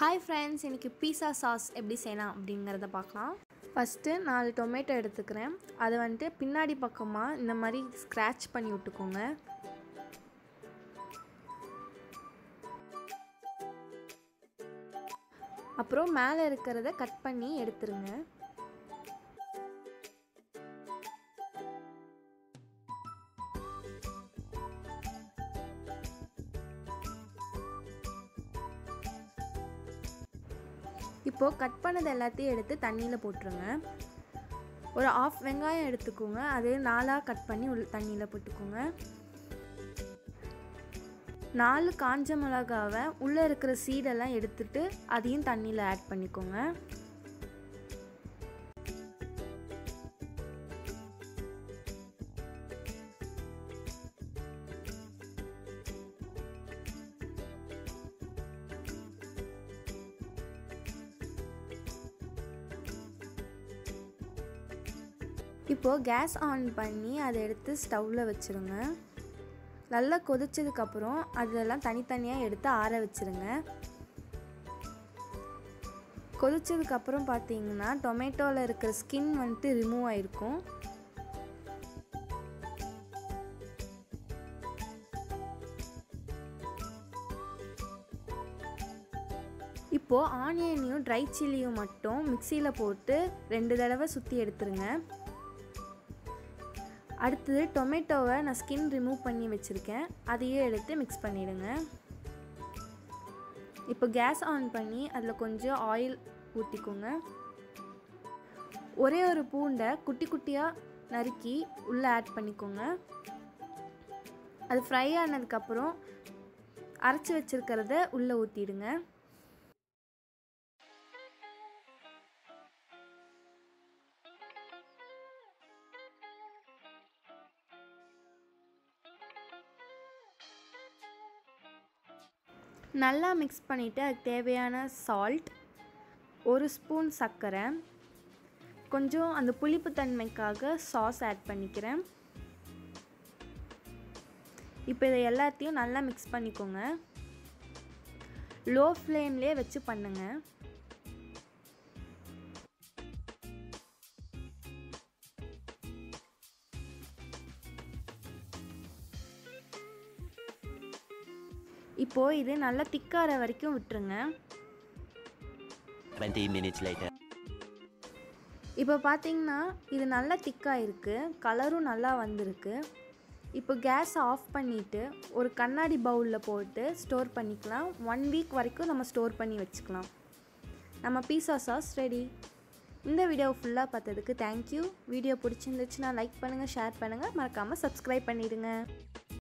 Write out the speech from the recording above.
Hi friends இன்றைக்கி பீஸா sauce எப்படி செய்யலாம் அப்படிங்கிறத பார்க்கலாம் ஃபஸ்ட்டு நாலு டொமேட்டோ எடுத்துக்கிறேன் அதை வந்துட்டு பின்னாடி பக்கமாக இந்த மாதிரி ஸ்க்ராட்ச் பண்ணி விட்டுக்கோங்க அப்புறம் மேலே இருக்கிறத கட் பண்ணி எடுத்துருங்க இப்போது கட் பண்ணது எல்லாத்தையும் எடுத்து தண்ணியில் போட்டுருங்க ஒரு ஆஃப் வெங்காயம் எடுத்துக்கோங்க அது நாலாக கட் பண்ணி உள்ள தண்ணியில் போட்டுக்கோங்க நாலு காஞ்ச மிளகாவை உள்ளே இருக்கிற சீடெல்லாம் எடுத்துட்டு அதையும் தண்ணியில் ஆட் பண்ணிக்கோங்க இப்போது கேஸ் ஆன் பண்ணி அதை எடுத்து ஸ்டவ்வில் வச்சுருங்க நல்லா கொதிச்சதுக்கப்புறம் அதெல்லாம் தனித்தனியாக எடுத்து ஆற வச்சுருங்க கொதிச்சதுக்கப்புறம் பார்த்தீங்கன்னா டொமேட்டோவில் இருக்கிற ஸ்கின் வந்துட்டு ரிமூவ் ஆகிருக்கும் இப்போது ஆனியனையும் ட்ரை சில்லியும் மட்டும் மிக்சியில் போட்டு ரெண்டு தடவை சுற்றி எடுத்துருங்க அடுத்தது டொமேட்டோவை நான் ஸ்கின் ரிமூவ் பண்ணி வச்சுருக்கேன் அதையே எடுத்து மிக்ஸ் பண்ணிவிடுங்க இப்போ கேஸ் ஆன் பண்ணி அதில் கொஞ்சம் ஆயில் ஊற்றிக்கோங்க ஒரே ஒரு பூண்டை குட்டி குட்டியாக நறுக்கி உள்ளே ஆட் பண்ணிக்கோங்க அது ஃப்ரை ஆனதுக்கப்புறம் அரைச்சி வச்சுருக்கிறத உள்ளே ஊற்றிடுங்க நல்லா மிக்ஸ் பண்ணிவிட்டு அதுக்கு தேவையான சால்ட் ஒரு ஸ்பூன் சர்க்கரை கொஞ்சம் அந்த புளிப்பு தன்மைக்காக சாஸ் ஆட் பண்ணிக்கிறேன் இப்போ இதை எல்லாத்தையும் நல்லா மிக்ஸ் பண்ணிக்கோங்க லோ ஃப்ளேம்லேயே வச்சு பண்ணுங்கள் இப்போது இது நல்லா திக்கார வரைக்கும் விட்டுருங்க 20 minutes later. இப்போ பார்த்தீங்கன்னா இது நல்லா திக்காக இருக்குது கலரும் நல்லா வந்திருக்கு இப்போ கேஸ் ஆஃப் பண்ணிவிட்டு ஒரு கண்ணாடி பவுலில் போட்டு ஸ்டோர் பண்ணிக்கலாம் ஒன் வீக் வரைக்கும் நம்ம ஸ்டோர் பண்ணி வச்சுக்கலாம் நம்ம பீஸா சாஸ் ரெடி இந்த வீடியோ ஃபுல்லாக பார்த்ததுக்கு தேங்க்யூ வீடியோ பிடிச்சிருந்துச்சுன்னா லைக் பண்ணுங்கள் ஷேர் பண்ணுங்கள் மறக்காமல் சப்ஸ்கிரைப் பண்ணிடுங்க